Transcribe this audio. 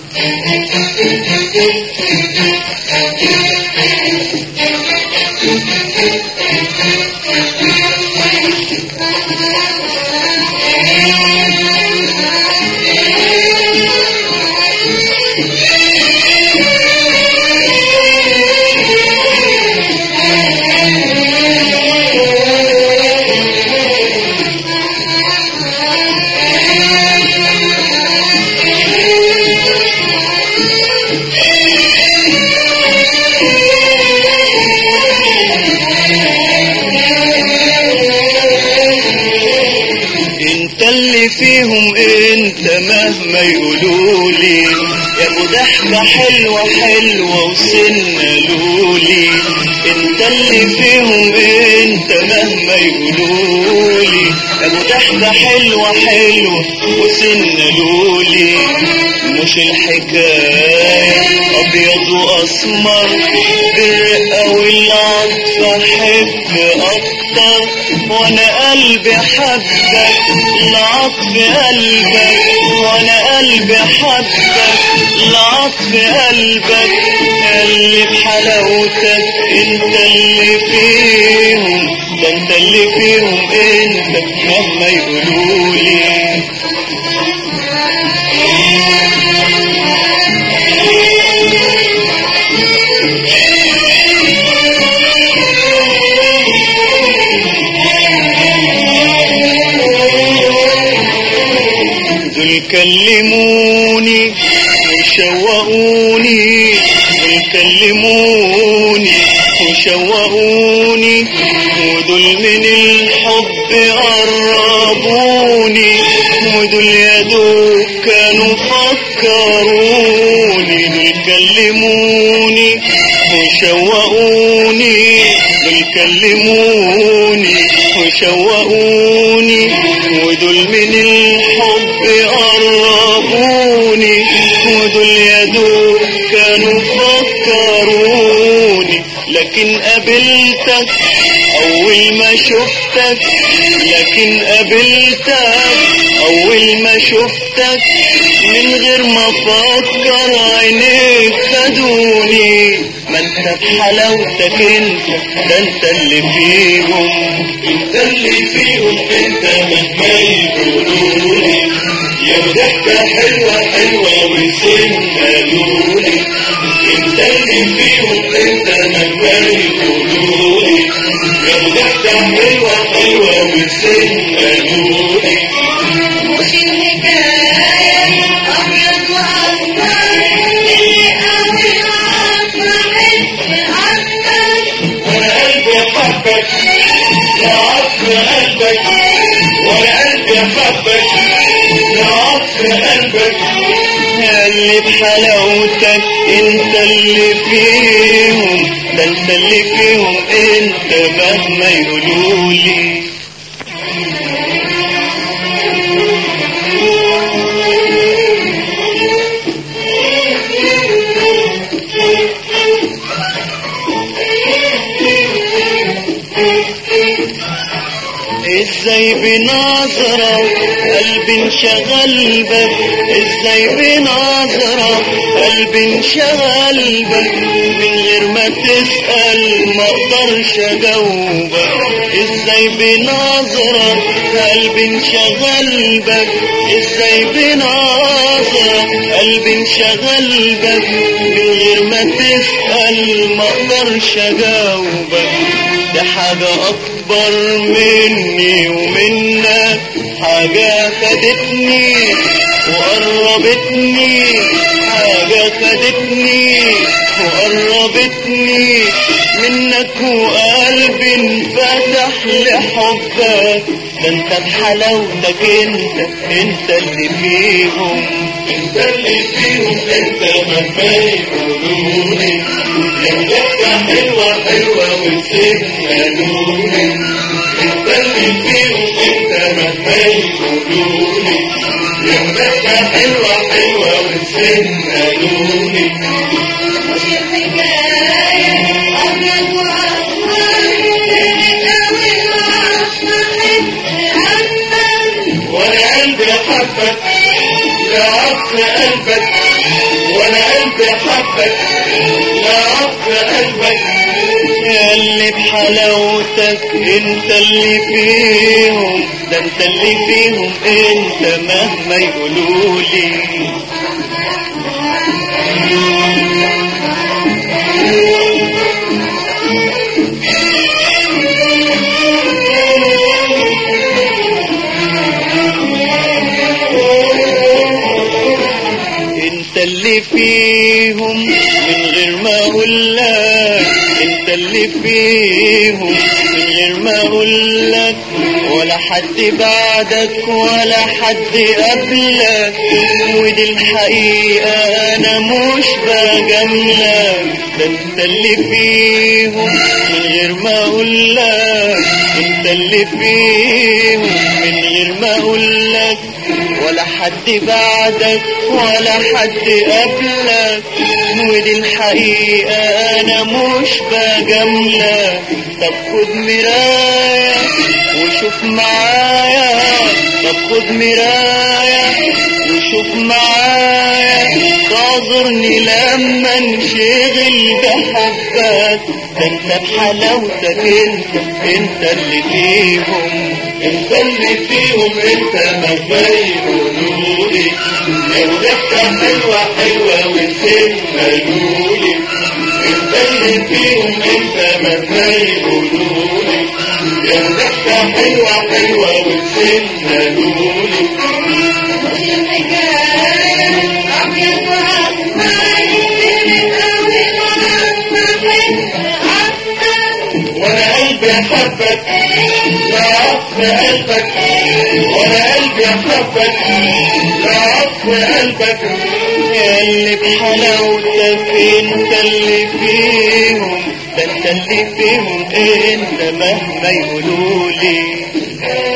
انت اللي فيهم انت مهما يقولولي يا ابو ضحكة حلوة حلوة وسنة لولي انت اللي فيهم انت مهما يقولولي يا ابو ضحكة حلوة حلوة وسنة لولي مش الحكاية ابيض واسمر بالرقة والعطف احب اكتر وانا قلبي حبك لعطف قلبك وانا قلبي حبك لعطف قلبك اللي بحلاوتك انت اللي فيهم ده انت اللي فيهم انت مهما يقولولي دول كلموني وشوقوني دول كلموني وشوقوني ودول من الحب قربوني ودول يا دوب كانوا فكروني دول كلموني وشوقوني دول كلموني وشوقوني ودول من الحب قربوني ودول يا دوب كانوا فكروني لكن قابلتك اول ما شفتك لكن قابلتك اول ما شفتك من غير ما افكر عينيك خدوني ما انت بحلاوتك انت ده انت اللي فيهم انت اللي فيهم انت مهما يقولولي يا ضحكة حلوة حلوة وسنة لولي انت اللي فيهم انت مهما يقولولي يا ضحكة حلوة حلوة وسنة لولي مش الحكاية أبيض وأسمر اللي أول أسمع حس أكتر وانا قلبي حبك يا عطف قلبك وانا قلبي حبك يا عطف قلبك اللي بحلاوتك انت اللي فيهم ده انت اللي فيهم انت مهما يقولولي ازاي بنظرة قلبي انشغل بك ازاي بنظرة قلبي انشغل بك من غير ما تسأل ما اقدرش اجاوبك ازاي بنظرة قلبي انشغل بك ازاي بنظرة قلبي انشغل بك من غير ما تسأل ما اقدرش اجاوبك ده حاجة أكبر مني ومنك حاجة خدتني وقربتني حاجة خدتني وقربتني منك وقلبي انفتح لحبك ده انت بحلاوتك انت انت اللي فيهم انت اللي فيهم انت مهما يقولولي يا ضحكة حلوة حلوة وسنة لولي انت اللي فيهم انت مهما يقولولي يا ضحكة حلوة حلوة وسنة لولي مش الحكاية أبيض وأسمر اللي أول أسمع حس أكتر وانا قلبي حبك يا عطف قلبك قلبي حبك لا عطف قلبك يا اللي بحلاوتك انت اللي فيهم ده انت اللي فيهم انت مهما يقولولي انت اللي فيهم من غير ما اقول لك انت اللي فيهم من غير ما اقول لك ولا حد بعدك ولا حد قبلك ودي الحقيقة انا مش بجاملك ده انت اللي فيهم من غير ما اقول لك انت اللي فيهم من غير ما اقول لك ولا حد بعدك ولا حد قبلك ودي الحقيقة أنا مش بجاملك طب خد مراية وشوف معايا طب خد مراية وشوف معايا تعذرني لما انشغل بحبك ده انت بحلاوتك انت انت اللي فيهم انت اللي فيهم انت مهما يقولولي يا ضحكة حلوة حلوة والسن ملولي انت اللي فيهم انت مهما يقولولي يا ضحكة حلوة حلوة والسن ملولي مش الحكاية أبيض وأسمر من أول ما حبك وانا قلبي حبك لا عطف قلبك وانا قلبي حبك لا عطف قلبك يا اللي بحلاوتك انت اللي فيهم ده انت اللي فيهم انت مهما يقولولي